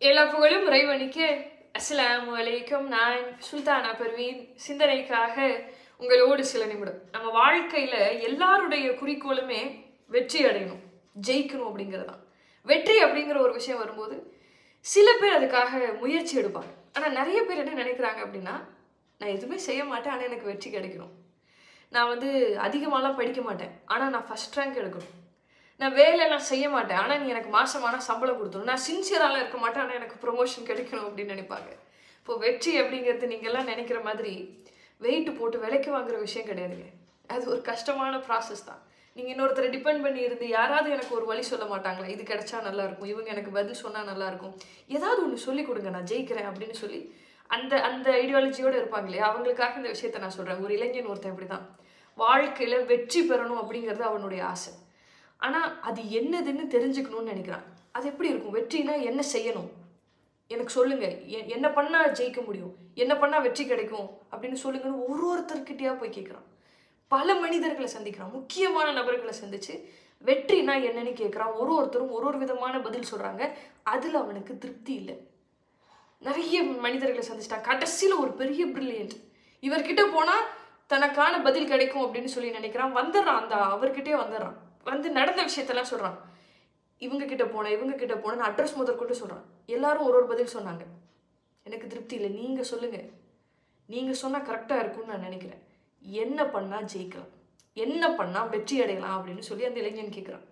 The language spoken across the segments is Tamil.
எல்லா புகழும் இறைவனுக்கு அஸ்ஸலாமு அலைக்கும் நான் சுல்தானா பர்வீன் சிந்தனைக்காக உங்களோடு சில நிமிடம் நம்ம வாழ்க்கையில எல்லாருடைய குறிக்கோளுமே வெற்றி அடையணும் ஜெயிக்கணும் அப்படிங்கிறது தான் வெற்றி அப்படிங்கிற ஒரு விஷயம் வரும்போது சில பேர் அதுக்காக முயற்சி எடுப்பாங்க ஆனா நிறைய பேர் என்ன நினைக்கிறாங்க அப்படின்னா நான் எதுவுமே செய்ய மாட்டேன் ஆனா எனக்கு வெற்றி கிடைக்கணும் நான் வந்து அதிகமாலாம் படிக்க மாட்டேன் ஆனால் நான் ஃபஸ்ட் ரேங்க் எடுக்கணும் நான் வேலையெல்லாம் செய்ய மாட்டேன் ஆனால் நீ எனக்கு மாசமான சம்பளம் கொடுத்துரும் நான் சின்சியராலாம் இருக்க மாட்டேன் ஆனால் எனக்கு ப்ரொமோஷன் கிடைக்கணும் அப்படின்னு நினைப்பாங்க இப்போ வெற்றி அப்படிங்கிறது நீங்கள்லாம் நினைக்கிற மாதிரி வெயிட் போட்டு விலைக்கு வாங்குற விஷயம் கிடையாதுங்க அது ஒரு கஷ்டமான ப்ராசஸ் தான் நீங்கள் இன்னொருத்தரை டிபெண்ட் பண்ணி இருந்து யாராவது எனக்கு ஒரு வழி சொல்ல மாட்டாங்களா இது கிடைச்சா நல்லா இருக்கும் இவங்க எனக்கு பதில் சொன்னால் நல்லா இருக்கும் ஏதாவது ஒன்று சொல்லி கொடுங்க நான் ஜெயிக்கிறேன் அப்படின்னு சொல்லி அந்த அந்த ஐடியாலஜியோடு இருப்பாங்க இல்லையா அவங்களுக்காக இந்த விஷயத்த நான் சொல்கிறேன் ஒரு இளைஞன் ஒருத்தன் இப்படி தான் வாழ்க்கையில் வெற்றி பெறணும் அப்படிங்கிறது அவனுடைய ஆசை ஆனால் அது என்னதுன்னு தெரிஞ்சுக்கணும்னு நினைக்கிறான் அது எப்படி இருக்கும் வெற்றினா என்ன செய்யணும் எனக்கு சொல்லுங்க எ- என்ன பண்ணால் ஜெயிக்க முடியும் என்ன பண்ணால் வெற்றி கிடைக்கும் அப்படின்னு சொல்லுங்கன்னு ஒரு ஒருத்தர்கிட்டயா போய் கேட்குறான் பல மனிதர்களை சந்திக்கிறான் முக்கியமான நபர்களை சந்திச்சு வெற்றினா என்னன்னு கேட்குறான் ஒரு ஒருத்தரும் ஒரு ஒரு விதமான பதில் சொல்கிறாங்க அதில் அவனுக்கு திருப்தி இல்லை நிறைய மனிதர்களை சந்திச்சிட்டான் கடைசியில் ஒரு பெரிய பிரில்லியன்ட் இவர்கிட்ட போனால் தனக்கான பதில் கிடைக்கும் அப்படின்னு சொல்லி நினைக்கிறான் வந்துடுறான் அந்த அவர்கிட்டயே வந்துடுறான் வந்து நடந்த விஷயத்தெல்லாம் சொல்கிறான் இவங்க கிட்ட போனேன் இவங்க கிட்ட போனேன்னு அட்ரஸ் முதற்கொண்டு சொல்கிறான் எல்லாரும் ஒரு ஒரு பதில் சொன்னாங்க எனக்கு திருப்தி இல்லை நீங்கள் சொல்லுங்கள் நீங்கள் சொன்னால் கரெக்டாக இருக்கும்னு நான் நினைக்கிறேன் என்ன பண்ணால் ஜெயிக்கலாம் என்ன பண்ணால் வெற்றி அடையலாம் அப்படின்னு சொல்லி அந்த இளைஞன் கேட்குறான்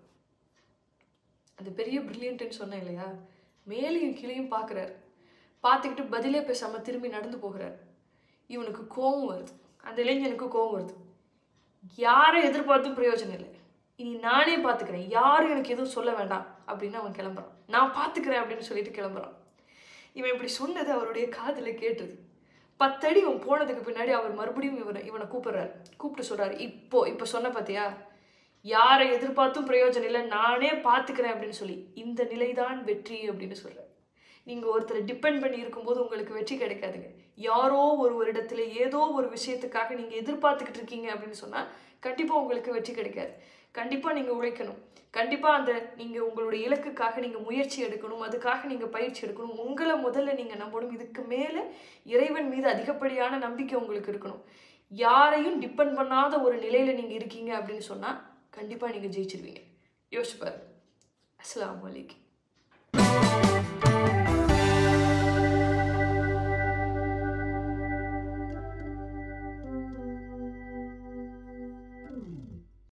அந்த பெரிய பிரில்லியன்ட்னு சொன்னேன் இல்லையா மேலையும் கீழையும் பார்க்குறாரு பார்த்துக்கிட்டு பதிலே பேசாமல் திரும்பி நடந்து போகிறார் இவனுக்கு கோபம் வருது அந்த இளைஞனுக்கு கோபம் வருது யாரை எதிர்பார்த்தும் பிரயோஜனம் இல்லை இனி நானே பார்த்துக்கிறேன் யாரும் எனக்கு எதுவும் சொல்ல வேண்டாம் அப்படின்னு அவன் கிளம்புறான் நான் பார்த்துக்கிறேன் அப்படின்னு சொல்லிட்டு கிளம்புறான் இவன் இப்படி சொன்னது அவருடைய காதில் கேட்டது பத்தடி இவன் போனதுக்கு பின்னாடி அவர் மறுபடியும் இவனை இவனை கூப்பிடுறாரு கூப்பிட்டு சொல்றாரு இப்போ இப்போ சொன்ன பார்த்தியா யாரை எதிர்பார்த்தும் பிரயோஜனம் இல்லை நானே பார்த்துக்கிறேன் அப்படின்னு சொல்லி இந்த நிலைதான் வெற்றி அப்படின்னு சொல்றாரு நீங்க ஒருத்தரை டிபெண்ட் பண்ணி இருக்கும்போது உங்களுக்கு வெற்றி கிடைக்காதுங்க யாரோ ஒரு ஒரு இடத்துல ஏதோ ஒரு விஷயத்துக்காக நீங்க எதிர்பார்த்துக்கிட்டு இருக்கீங்க அப்படின்னு சொன்னா கண்டிப்பா உங்களுக்கு வெற்றி கிடைக்காது கண்டிப்பா நீங்க உழைக்கணும் கண்டிப்பா அந்த நீங்க உங்களுடைய இலக்குக்காக நீங்க முயற்சி எடுக்கணும் அதுக்காக நீங்க பயிற்சி எடுக்கணும் உங்களை முதல்ல நீங்க நம்பணும் இதுக்கு மேல இறைவன் மீது அதிகப்படியான நம்பிக்கை உங்களுக்கு இருக்கணும் யாரையும் டிபெண்ட் பண்ணாத ஒரு நிலையில நீங்க இருக்கீங்க அப்படின்னு சொன்னா கண்டிப்பா நீங்க ஜெயிச்சிருவீங்க யோசிச்சு பாருங்க அஸ்ஸலாமு அலைக்கும்